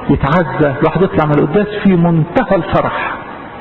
يتعزى الواحد يطلع من القداس في منتهى الفرح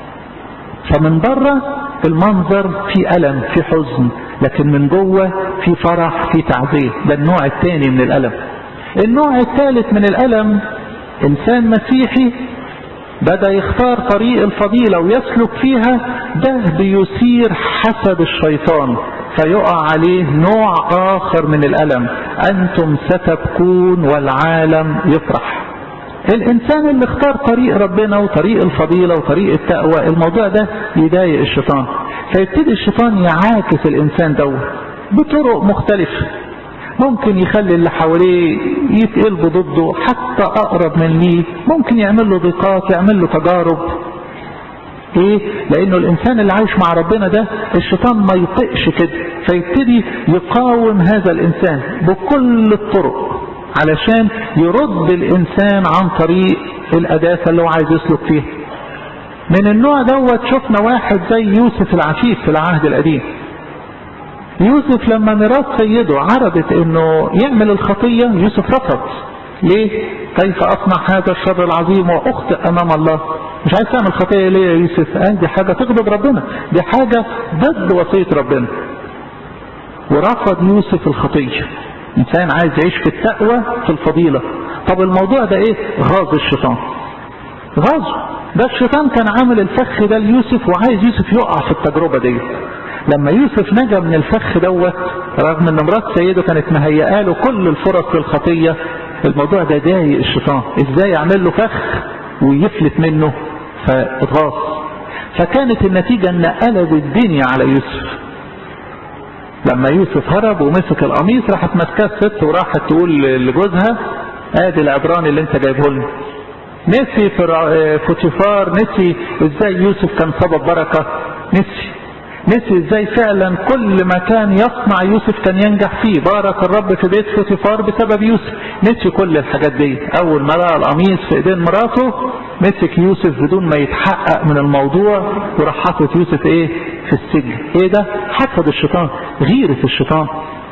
فمن بره المنظر في ألم في حزن لكن من جوه في فرح في تعزية ده النوع الثاني من الألم النوع الثالث من الألم إنسان مسيحي بدأ يختار طريق الفضيلة ويسلك فيها ده بيثير حسد الشيطان فيقع عليه نوع آخر من الألم أنتم ستبكون والعالم يفرح الإنسان اللي اختار طريق ربنا وطريق الفضيلة وطريق التقوى الموضوع ده يضايق الشيطان فيبتدي الشيطان يعاكس الإنسان ده بطرق مختلفة ممكن يخلي اللي حواليه يتقلبوا ضده حتى أقرب من ليه ممكن يعمل له ضيقات يعمل له تجارب ايه لانه الانسان اللي عايش مع ربنا ده الشيطان ما يطقش كده فيبتدي يقاوم هذا الانسان بكل الطرق علشان يرد الانسان عن طريق الاداسه اللي هو عايز يسلك فيها من النوع دوت شفنا واحد زي يوسف العفيف في العهد القديم يوسف لما ميراث سيده عرضت انه يعمل الخطية يوسف رفض ليه كيف اصنع هذا الشر العظيم واخطئ امام الله مش عايز تعمل خطية ليه يا يوسف قال دي حاجة تغضب ربنا دي حاجة ضد وصية ربنا ورفض يوسف الخطية انسان عايز يعيش في التقوى في الفضيلة طب الموضوع ده ايه غاز الشيطان غازه ده الشيطان كان عامل الفخ ده ليوسف وعايز يوسف يقع في التجربة دي لما يوسف نجا من الفخ دوت رغم ان مرات سيده كانت مهيئه له كل الفرص للخطيه الموضوع ده ضايق الشيطان ازاي يعمل له فخ ويفلت منه فاتغاظ فكانت النتيجه ان قلب الدنيا على يوسف لما يوسف هرب ومسك القميص راحت ماسكاه الست وراحت تقول لجوزها ادي العبراني اللي انت جايبه لنا نسي فوتيفار نسي ازاي يوسف كان سبب بركه نسي نسي ازاي فعلا كل ما كان يصنع يوسف كان ينجح فيه بارك الرب في بيت فوتيفار بسبب يوسف نسي كل الحاجات دي اول ما لقى القميص في ايدين مراته مسك يوسف بدون ما يتحقق من الموضوع وراح حاطط يوسف ايه في السجن ايه ده حسد الشيطان غيرة الشيطان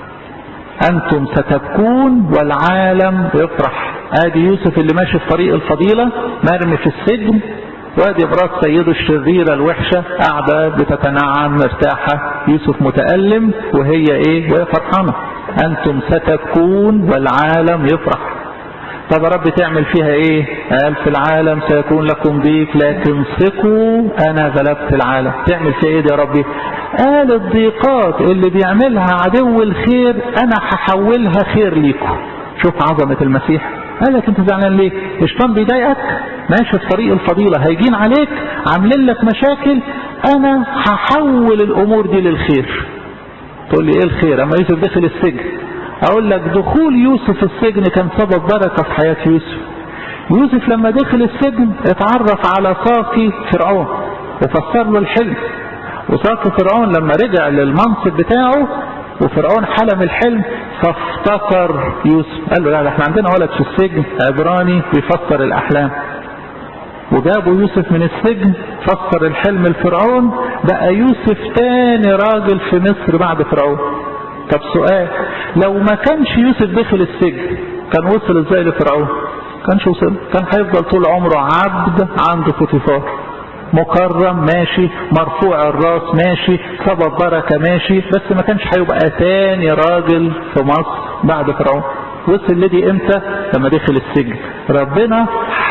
انتم ستبكون والعالم يفرح ادي يوسف اللي ماشي في طريق الفضيلة مرمي في السجن وادي مرات سيده الشريرة الوحشة قاعدة بتتنعم مرتاحة يوسف متألم وهي ايه وهي فرحانة انتم ستبكون والعالم يفرح طب يا رب تعمل فيها ايه قال في العالم سيكون لكم ضيق لكن ثقوا انا غلبت العالم تعمل فيها ايه يا ربي قال الضيقات اللي بيعملها عدو الخير انا هحولها خير ليكم شوف عظمة المسيح قال لك انت زعلان ليه الشيطان بيضايقك ماشي في طريق الفضيلة هيجين عليك عاملين لك مشاكل انا هحول الامور دي للخير تقول لي ايه الخير اما يوسف دخل السجن اقول لك دخول يوسف السجن كان سبب بركة في حياة يوسف يوسف لما دخل السجن اتعرف على صافي فرعون وفسر له الحلم وصافي فرعون لما رجع للمنصب بتاعه وفرعون حلم الحلم فافتكر يوسف قال له لا احنا عندنا ولد في السجن عبراني بيفسر الاحلام وجابوا يوسف من السجن فسر الحلم لفرعون بقى يوسف تاني راجل في مصر بعد فرعون طب سؤال لو ما كانش يوسف دخل السجن كان وصل ازاي لفرعون كانش وصل كان هيفضل طول عمره عبد عند فوتيفار مكرم ماشي مرفوع الراس ماشي سبب بركة ماشي بس ما كانش هيبقى تاني راجل في مصر بعد فرعون وصل لدي امتى لما دخل السجن ربنا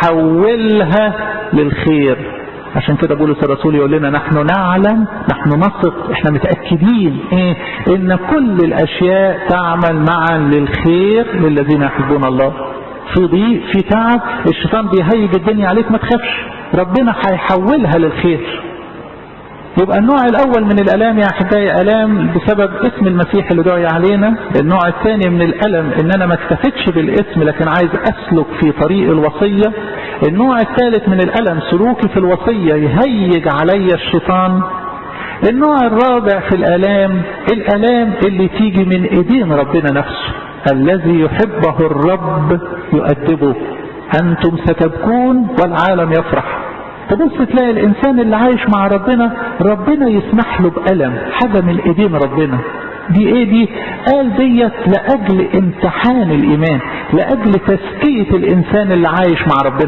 حولها للخير عشان كده بولس الرسول يقول لنا نحن نعلم نحن نثق احنا متأكدين ايه ان كل الاشياء تعمل معا للخير للذين يحبون الله في ضيق في تعب الشيطان بيهيج الدنيا عليك ما تخافش ربنا هيحولها للخير يبقى النوع الاول من الالام يا احبائي الام بسبب اسم المسيح اللي دعي علينا النوع الثاني من الالم ان انا ما اكتفيتش بالاسم لكن عايز اسلك في طريق الوصية النوع الثالث من الالم سلوكي في الوصية يهيج علي الشيطان النوع الرابع في الالام الالام اللي تيجي من ايدين ربنا نفسه الذي يحبه الرب يؤدبه انتم ستبكون والعالم يفرح تبص تلاقي الانسان اللي عايش مع ربنا ربنا يسمح له بألم حاجة من ايدين ربنا دي ايه دي قال ديت لاجل امتحان الايمان لاجل تزكية الانسان اللي عايش مع ربنا